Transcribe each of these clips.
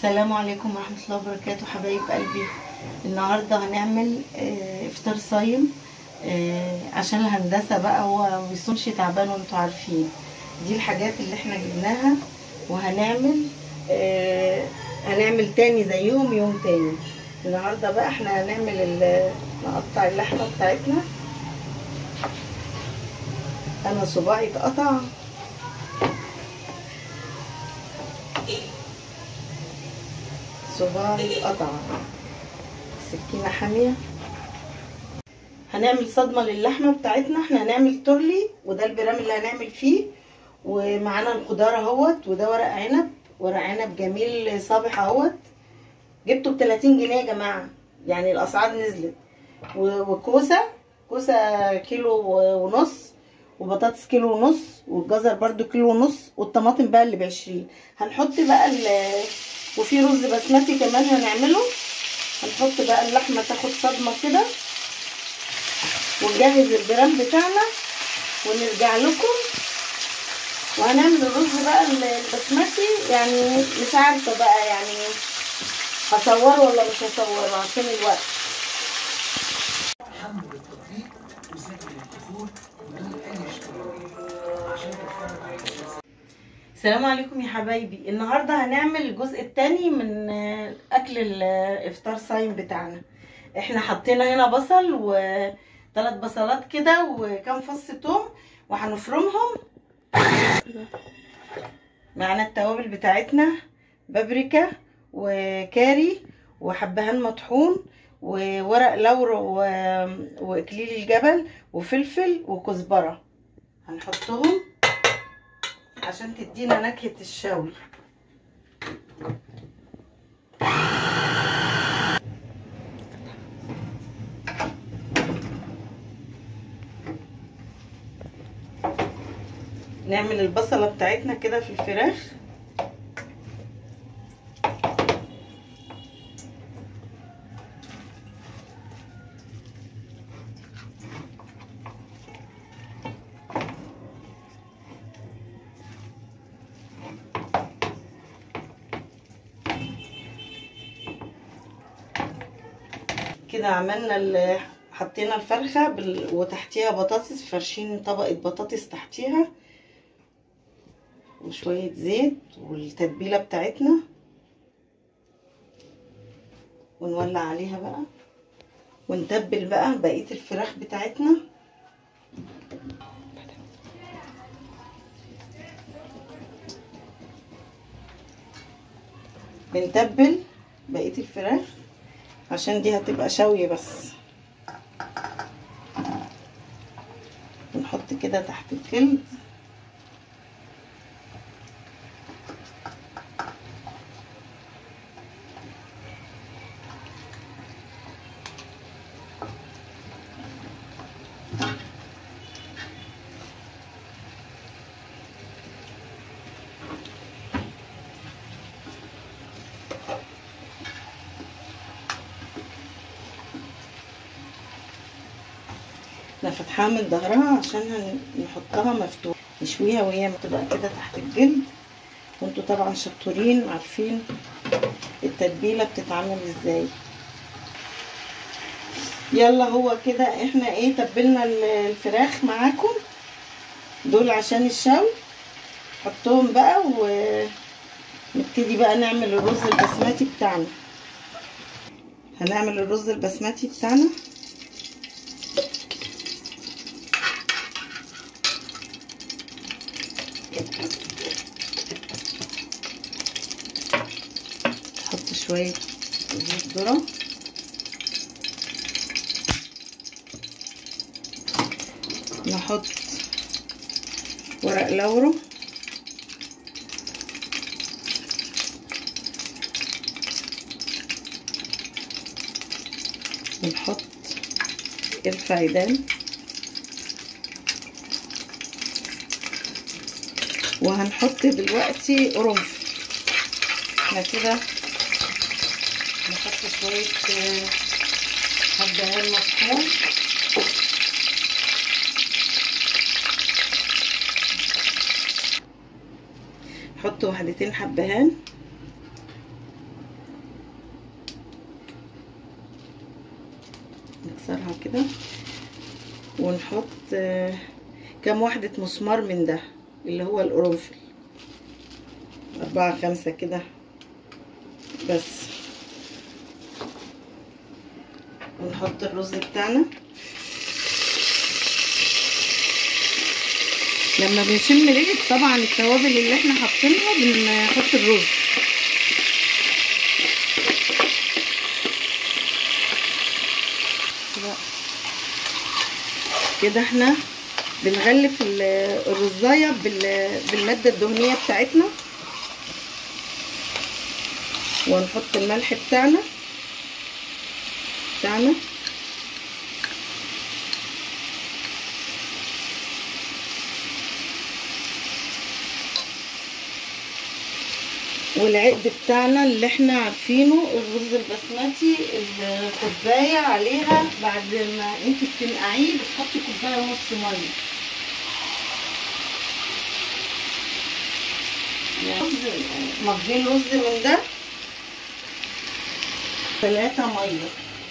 السلام عليكم ورحمة الله وبركاته حبايب قلبي النهاردة هنعمل آه، افطار صايم آه، عشان الهندسة بقى هو مبيصومش تعبان وانتوا عارفين دي الحاجات اللي احنا جبناها وهنعمل آه، هنعمل تاني زيهم يوم تاني النهاردة بقى احنا هنعمل ال- نقطع اللحمة بتاعتنا انا صباعي اتقطع صباعي اتقطع سكينة حامية هنعمل صدمة للحمة بتاعتنا احنا هنعمل تورلي وده البرام اللي هنعمل فيه ومعانا الخضار اهوت وده ورق عنب ورق عنب جميل صابح اهوت جبته ب 30 جنيه يا جماعة يعني الاسعار نزلت و- وكوسة كوسة كيلو ونص وبطاطس كيلو ونص والجزر برضو كيلو ونص والطماطم بقى اللي بعشرين هنحط بقى ال- وفي رز بسمتي كمان هنعمله هنحط بقى اللحمة تاخد صدمة كده ونجهز البرام بتاعنا ونرجع لكم وهنعمل الرز بقى البسمتي يعني مش عارفة بقى يعني هصوره ولا مش هصوره عشان الوقت حمل التطبيق وسجل الدخول بدون اي اشتراك عشان تتفرج على الشاشة السلام عليكم يا حبايبي النهارده هنعمل الجزء الثاني من آه، اكل الافطار صايم بتاعنا احنا حطينا هنا بصل وثلاث بصلات كده وكام فص توم وهنفرمهم معانا التوابل بتاعتنا بابريكا وكاري وحبهان مطحون وورق لورا و- واكليل الجبل وفلفل وكزبره هنحطهم عشان تدينا نكهة الشوي نعمل البصلة بتاعتنا كده في الفراخ كده عملنا ال- حطينا الفرخة بال... وتحتيها بطاطس فرشين طبقة بطاطس تحتيها وشوية زيت والتتبيلة بتاعتنا ونولع عليها بقى ونتبل بقى بقية الفراخ بتاعتنا بنتبل بقية الفراخ عشان دي هتبقى شوي بس ونحط كده تحت الجلد احنا فاتحاها من ظهرها عشان هن- نحطها مفتوحة نشويها وهي بتبقى كده تحت الجلد وانتوا طبعا شطورين عارفين التتبيلة بتتعمل ازاي يلا هو كده احنا ايه تبلنا ال- الفراخ معاكم دول عشان الشوي حطهم بقى ونبتدي بقى نعمل الرز البسمتي بتاعنا هنعمل الرز البسمتي بتاعنا نحط شوية زيت ذرة نحط ورق لورو ونحط الفايدان وهنحط دلوقتي قرنفل احنا كده نحط شوية آه، حبهان مطحون نحط وحدتين حبهان نكسرها كده ونحط آه، كام واحدة مسمار من ده اللي هو القرنفل أربعة خمسة كده بس ونحط الرز بتاعنا لما بنشم ريحة طبعا التوابل اللي احنا حاطينها بنحط الرز كده- كده احنا بنغلف ال- الرزاية بال- بالمادة الدهنية بتاعتنا ونحط الملح بتاعنا بتاعنا والعقد بتاعنا اللي احنا عارفينه الرز البسمتي الكوبايه عليها بعد ما انت بتنقعيه بتحطي كوبايه ونص ميه يعني رز- مجين رز من ده ثلاثة مية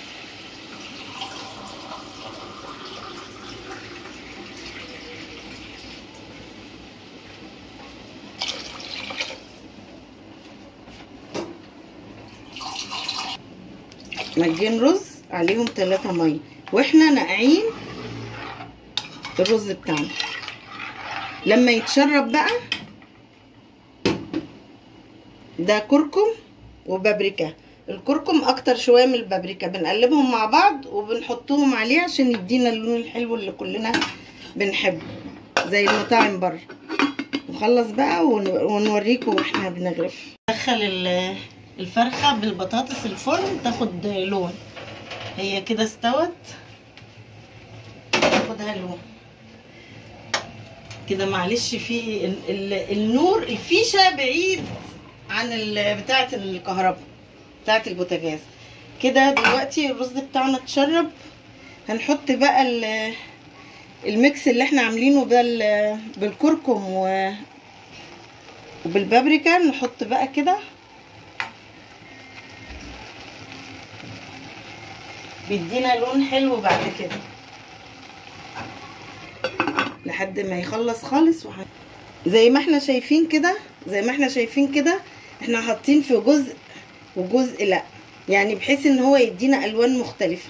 مجين رز عليهم ثلاثة مية واحنا ناقعين الرز بتاعنا لما يتشرب بقى ده كركم وبابريكا الكركم اكتر شويه من البابريكا بنقلبهم مع بعض وبنحطهم عليه عشان يدينا اللون الحلو اللي كلنا بنحبه زي المطاعم بره نخلص بقى ون- ونوريكم واحنا بنغرف ندخل ال- الفرخه بالبطاطس الفرن تاخد لون هي كده استوت تاخدها لون كده معلش في ال- ال- النور الفيشه بعيد عن ال- بتاعه الكهرباء بتاعه البوتاجاز كده دلوقتي الرز بتاعنا اتشرب هنحط بقى ال- الميكس اللي احنا عاملينه بال- بالكركم و وبالبابريكا نحط بقى كده بيدينا لون حلو بعد كده لحد ما يخلص خالص وح... زي ما احنا شايفين كده زي ما احنا شايفين كده احنا حاطين في جزء وجزء لا يعني بحيث ان هو يدينا الوان مختلفة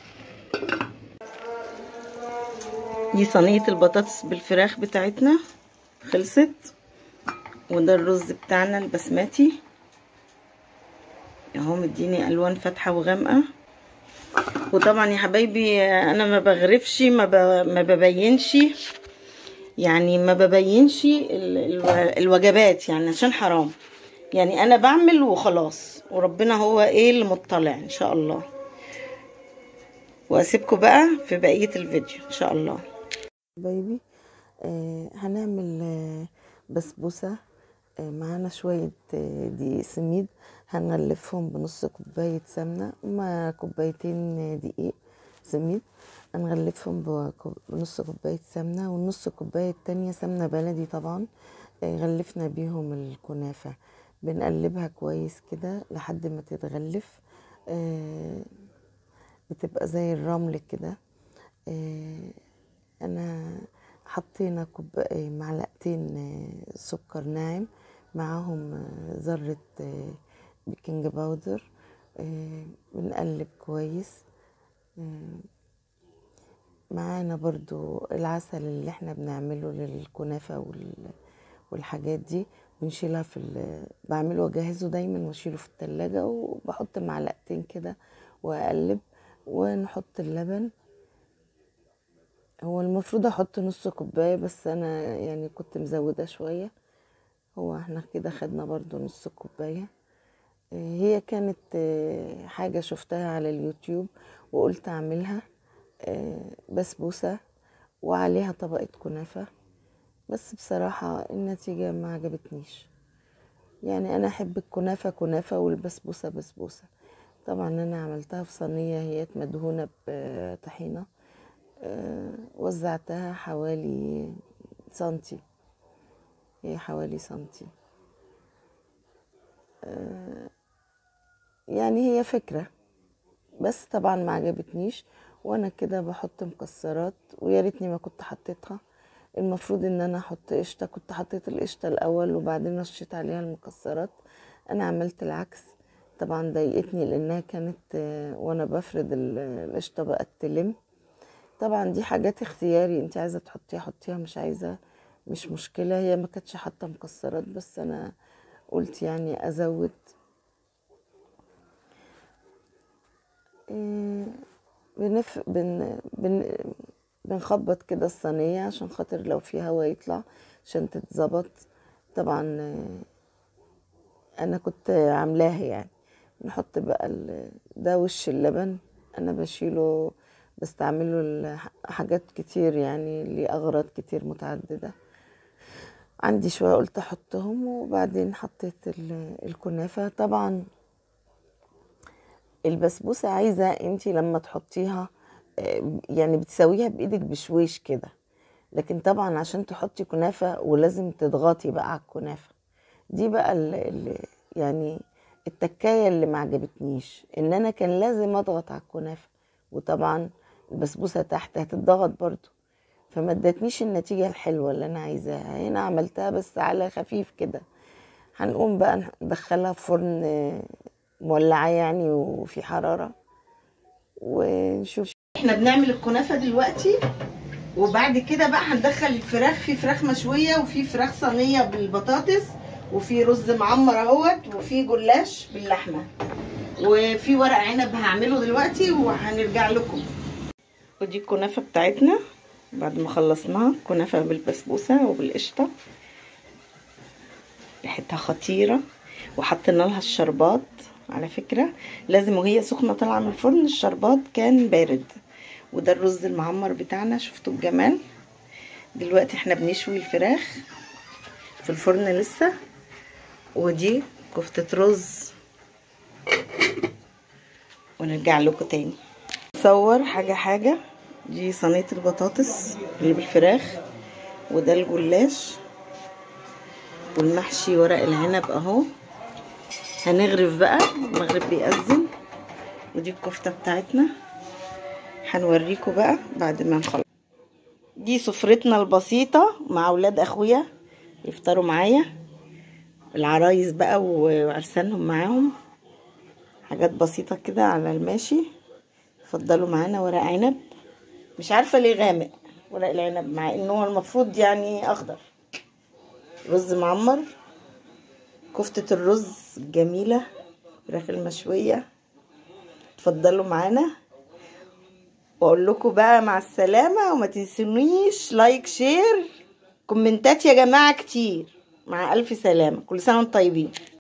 دي صينية البطاطس بالفراخ بتاعتنا خلصت وده الرز بتاعنا البسمتي اهو مديني الوان فاتحة وغامقة وطبعا يا حبايبي انا ما بغرفش ما, ب... ما ببينش يعني ما ببينش ال... ال... الوجبات يعني عشان حرام يعني انا بعمل وخلاص وربنا هو ايه اللي مطلع ان شاء الله واسيبكم بقى في بقية الفيديو ان شاء الله حبايبي آه هنعمل آه بسبوسة آه معانا شوية آه دقيق سميد هنغلفهم بنص كوباية سمنة مع كوبايتين آه، دقيق سميد هنغلفهم بكوب- بنص كوباية سمنة والنص كوباية التانية سمنة بلدي طبعا آه، غلفنا بيهم الكنافة بنقلبها كويس كده لحد ما تتغلف آه، بتبقى زي الرمل كده آه، انا حطينا كوب آه، معلقتين آه، سكر ناعم معاهم آه، ذرة آه، بيكنج باودر آه، بنقلب كويس آه، معانا برضو العسل اللي احنا بنعمله للكنافة وال- والحاجات دي بنشيلها في ال- بعمله واجهزه دايما واشيله في التلاجة وبحط معلقتين كده واقلب ونحط اللبن هو المفروض احط نص كوباية بس انا يعني كنت مزودة شوية هو احنا كده خدنا برضو نص كوباية آه، هي كانت آه، حاجة شفتها على اليوتيوب وقلت اعملها آه، بسبوسة وعليها طبقة كنافة بس بصراحة النتيجة ما عجبتنيش يعني انا احب الكنافة كنافة والبسبوسة بسبوسة طبعا انا عملتها في صينية هي مدهونة بطحينة آه، وزعتها حوالي سنتي هي حوالي سنتي آه، يعني هي فكرة بس طبعا ما عجبتنيش وانا كده بحط مكسرات ويا ريتني ما كنت حطيتها المفروض ان انا احط قشطه كنت حطيت القشطه الاول وبعدين رشيت عليها المكسرات انا عملت العكس طبعا ضايقتني لانها كانت آه، وانا بفرد ال- القشطه بقت تلم طبعا دي حاجات اختياري انت عايزه تحطيها حطيها مش عايزه مش مشكله هي ما كانتش حاطه مكسرات بس انا قلت يعني ازود إيه، بنف... بن... بن... بنخبط كده الصينية عشان خاطر لو في هوا يطلع عشان تتظبط طبعا آه، انا كنت عاملاها يعني نحط بقى ال... ده وش اللبن انا بشيله بستعمله لح- حاجات كتير يعني لأغراض كتير متعددة عندي شوية قلت احطهم وبعدين حطيت ال- الكنافة طبعا البسبوسة عايزة انتي لما تحطيها آه، يعني بتسويها بايدك بشويش كده لكن طبعا عشان تحطي كنافة ولازم تضغطي بقى على الكنافة دي بقى ال ال يعني التكاية اللي ما عجبتنيش ان انا كان لازم اضغط على الكنافة وطبعا البسبوسة تحت هتتضغط برضو فما ادتنيش النتيجة الحلوة اللي انا عايزاها هنا عملتها بس على خفيف كده هنقوم بقى ندخلها في فرن آه، مولعة يعني وفي حرارة ونشوف احنا بنعمل الكنافه دلوقتي وبعد كده بقى هندخل الفراخ في فراخ مشويه وفي فراخ صينيه بالبطاطس وفي رز معمر اهوت وفي جلاش باللحمه وفي ورق عنب هعمله دلوقتي وهنرجع لكم ودي الكنافه بتاعتنا بعد ما خلصناها كنافه بالبسبوسه وبالقشطه ريحتها خطيره وحطينا لها الشربات على فكره لازم وهي سخنه طالعه من الفرن الشربات كان بارد وده الرز المعمر بتاعنا شفتوا الجمال دلوقتي احنا بنشوي الفراخ في الفرن لسه ودي كفتة رز ونرجع لكم تاني نصور حاجة حاجة دي صينية البطاطس اللي بالفراخ وده الجلاش والمحشي ورق العنب اهو هنغرف بقى المغرب بيأذن ودي الكفتة بتاعتنا هنوريكم بقى بعد ما نخلص دي سفرتنا البسيطة مع أولاد أخويا يفطروا معايا العرايس بقى وعرسانهم معاهم حاجات بسيطة كده على الماشي اتفضلوا معانا ورق عنب مش عارفة ليه غامق ورق العنب مع انه هو المفروض يعني اخضر رز معمر كفتة الرز الجميلة فراخ المشوية اتفضلوا معانا واقول لكم بقى مع السلامة وما تنسونيش لايك شير كومنتات يا جماعة كتير مع الف سلامة كل سنة وانتم طيبين